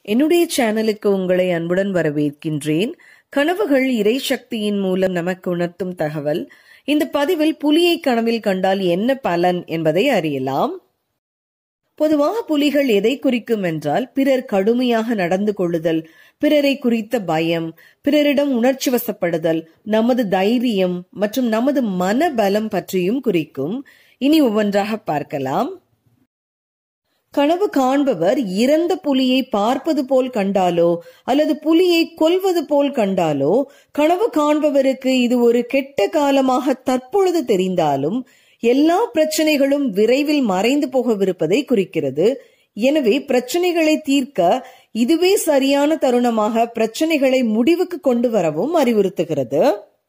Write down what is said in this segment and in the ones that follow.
என்னுடைய சேனலுக்கு உங்களை அன்புடன் வரவேற்கின்றேன் கனவுகள் இறை சக்தியின் மூலம் நமக்கு உணர்த்தும் தகவல் இந்த பதிவில் புலியை கனவில் கண்டால் என்ன பலன் என்பதை அறியலாம் பொதுவாக புலிகள் எதை குறிக்கும் என்றால் பிறர் கடுமையாக நடந்து கொள்ளுதல் பிறரை குறித்த பயம் பிறரிடம் உணர்ச்சி வசப்படுதல் நமது தைரியம் மற்றும் நமது மனபலம் பற்றியும் குறிக்கும் இனி ஒவ்வொன்றாக பார்க்கலாம் கனவு காண்பவர் இறந்த புலியை பார்ப்பது போல் கண்டாலோ அல்லது புலியை கொல்வது போல் கண்டாலோ கனவு காண்பவருக்கு இது ஒரு கெட்ட காலமாக தற்பொழுது தெரிந்தாலும் எல்லா பிரச்சனைகளும் விரைவில் மறைந்து போகவிருப்பதை குறிக்கிறது எனவே பிரச்சனைகளை தீர்க்க இதுவே சரியான தருணமாக பிரச்சனைகளை முடிவுக்கு கொண்டு வரவும் அறிவுறுத்துகிறது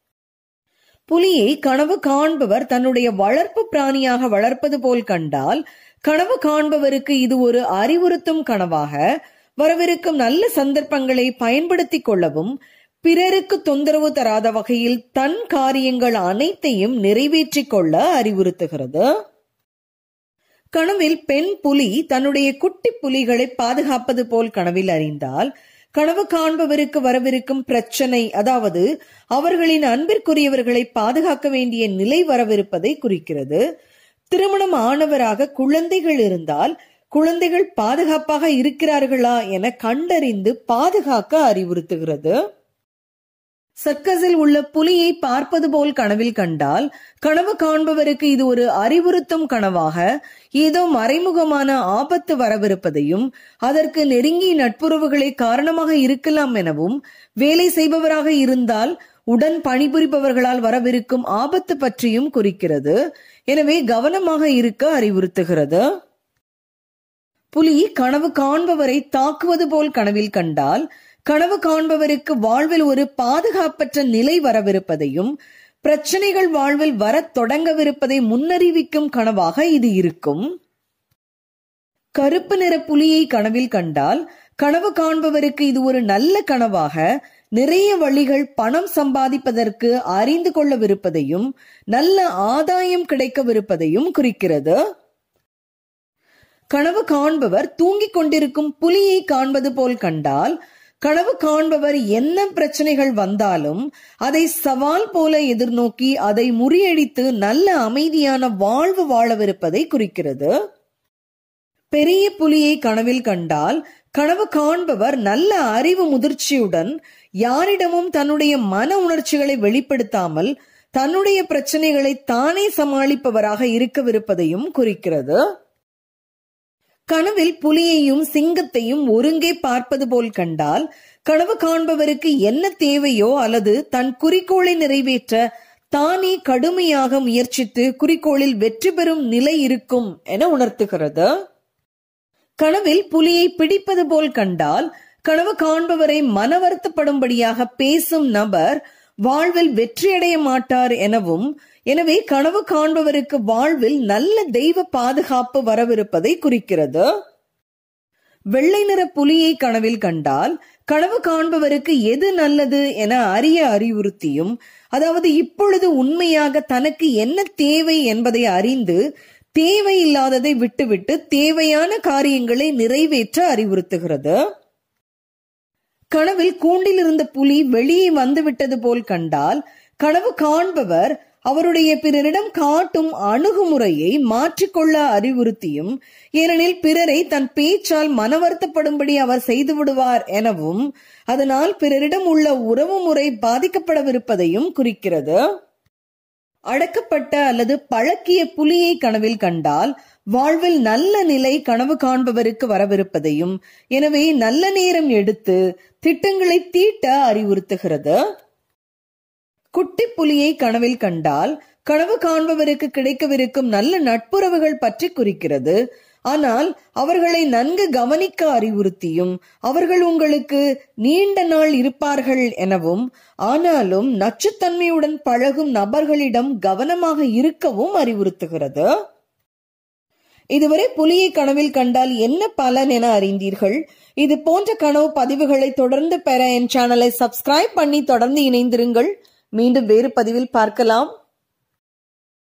புலியை கனவு காண்பவர் தன்னுடைய வளர்ப்பு பிராணியாக வளர்ப்பது போல் கண்டால் கனவு காண்பவருக்கு இது ஒரு அறிவுறுத்தும் கனவாக வரவிருக்கும் நல்ல சந்தர்ப்பங்களை பயன்படுத்திக் கொள்ளவும் பிறருக்கு தொந்தரவு தராத வகையில் தன் காரியங்கள் அனைத்தையும் நிறைவேற்றிக் கொள்ள அறிவுறுத்துகிறது கனவில் பெண் புலி தன்னுடைய குட்டி புலிகளை பாதுகாப்பது போல் கனவில் அறிந்தால் கனவு காண்பவருக்கு வரவிருக்கும் பிரச்சனை அதாவது அவர்களின் அன்பிற்குரியவர்களை பாதுகாக்க வேண்டிய நிலை வரவிருப்பதை குறிக்கிறது திருமணம் ஆனவராக குழந்தைகள் இருந்தால் குழந்தைகள் பாதுகாப்பாக இருக்கிறார்களா என கண்டறிந்து பாதுகாக்க அறிவுறுத்துகிறது சர்க்கஸில் உள்ள புலியை பார்ப்பது போல் கனவில் கண்டால் கனவு காண்பவருக்கு இது ஒரு அறிவுறுத்தும் கனவாக ஏதோ மறைமுகமான ஆபத்து வரவிருப்பதையும் அதற்கு நெருங்கிய நட்புறவுகளை காரணமாக இருக்கலாம் எனவும் வேலை செய்பவராக இருந்தால் உடன் பணிபுரிபவர்களால் வரவிருக்கும் ஆபத்து பற்றியும் குறிக்கிறது எனவே கவனமாக இருக்க அறிவுறுத்துகிறது புலி கனவு காண்பவரை தாக்குவது போல் கனவில் கண்டால் கனவு காண்பவருக்கு வாழ்வில் ஒரு பாதுகாப்பற்ற நிலை வரவிருப்பதையும் பிரச்சனைகள் வாழ்வில் வரத் தொடங்கவிருப்பதை முன்னறிவிக்கும் கனவாக இது இருக்கும் கருப்பு நிற புலியை கனவில் கண்டால் கனவு காண்பவருக்கு இது ஒரு நல்ல கனவாக நிறைய வழிகள் பணம் சம்பாதிப்பதற்கு அறிந்து கொள்ளவிருப்பதையும் நல்ல ஆதாயம் கிடைக்கவிருப்பதையும் குறிக்கிறது கனவு காண்பவர் தூங்கிக் கொண்டிருக்கும் புலியை காண்பது போல் கண்டால் கனவு காண்பவர் என்ன பிரச்சனைகள் வந்தாலும் அதை சவால் போல எதிர்நோக்கி அதை முறியடித்து நல்ல அமைதியான வாழ்வு வாழவிருப்பதை குறிக்கிறது பெரிய புலியை கனவில் கண்டால் கனவு காண்பவர் நல்ல அறிவு முதிர்ச்சியுடன் யாரிடமும் தன்னுடைய மன உணர்ச்சிகளை வெளிப்படுத்தாமல் தன்னுடைய பிரச்சனைகளை தானே சமாளிப்பவராக இருக்கவிருப்பதையும் குறிக்கிறது கனவில் புலியையும் சிங்கத்தையும் ஒருங்கே பார்ப்பது போல் கண்டால் கனவு காண்பவருக்கு என்ன தேவையோ அல்லது தன் குறிக்கோளை நிறைவேற்ற தானே கடுமையாக முயற்சித்து குறிக்கோளில் வெற்றி பெறும் நிலை இருக்கும் என உணர்த்துகிறது கனவில் புலியை பிடிப்பது போல் கண்டால் கனவு காண்பவரை மன வருத்தப்படும்படியாக பேசும் நபர் வாழ்வில் வெற்றியடைய மாட்டார் எனவும் எனவே கனவு காண்பவருக்கு வாழ்வில் நல்ல தெய்வ பாதுகாப்பு வரவிருப்பதை குறிக்கிறது வெள்ளை நிற புலியை கனவில் கண்டால் கனவு காண்பவருக்கு எது நல்லது என அறிய அறிவுறுத்தியும் அதாவது இப்பொழுது உண்மையாக தனக்கு என்ன தேவை என்பதை அறிந்து தேவையில்லாததை விட்டுவிட்டு தேவையான காரியங்களை நிறைவேற்ற அறிவுறுத்துகிறது கனவில் கூண்டில் இருந்த புலி வெளியே வந்துவிட்டது போல் கண்டால் கனவு காண்பவர் அவருடைய பிறரிடம் காட்டும் அணுகுமுறையை மாற்றிக்கொள்ள அறிவுறுத்தியும் ஏனெனில் பிறரை தன் பேச்சால் மனவருத்தப்படும்படி அவர் செய்து விடுவார் எனவும் அதனால் பிறரிடம் உள்ள உறவு முறை பாதிக்கப்படவிருப்பதையும் குறிக்கிறது அடக்கப்பட்ட அல்லது பழக்கிய புலியை கனவில் கண்டால் வாழ்வில் நல்ல நிலை கனவு காண்பவருக்கு வரவிருப்பதையும் எனவே நல்ல நேரம் எடுத்து திட்டங்களை தீட்ட அறிவுறுத்துகிறது குட்டி புலியை கனவில் கண்டால் கனவு காண்பவருக்கு கிடைக்கவிருக்கும் நல்ல நட்புறவுகள் பற்றி குறிக்கிறது ஆனால் அவர்களை நன்கு கவனிக்க அறிவுறுத்தியும் அவர்கள் உங்களுக்கு நீண்ட நாள் இருப்பார்கள் எனவும் ஆனாலும் நச்சுத்தன்மையுடன் பழகும் நபர்களிடம் கவனமாக இருக்கவும் அறிவுறுத்துகிறது இதுவரை புலியை கனவில் கண்டால் என்ன பலன் என அறிந்தீர்கள் இது போன்ற கனவு பதிவுகளை தொடர்ந்து பெற என் சேனலை சப்ஸ்கிரைப் பண்ணி தொடர்ந்து இணைந்திருங்கள் மீண்டும் வேறு பதிவில் பார்க்கலாம்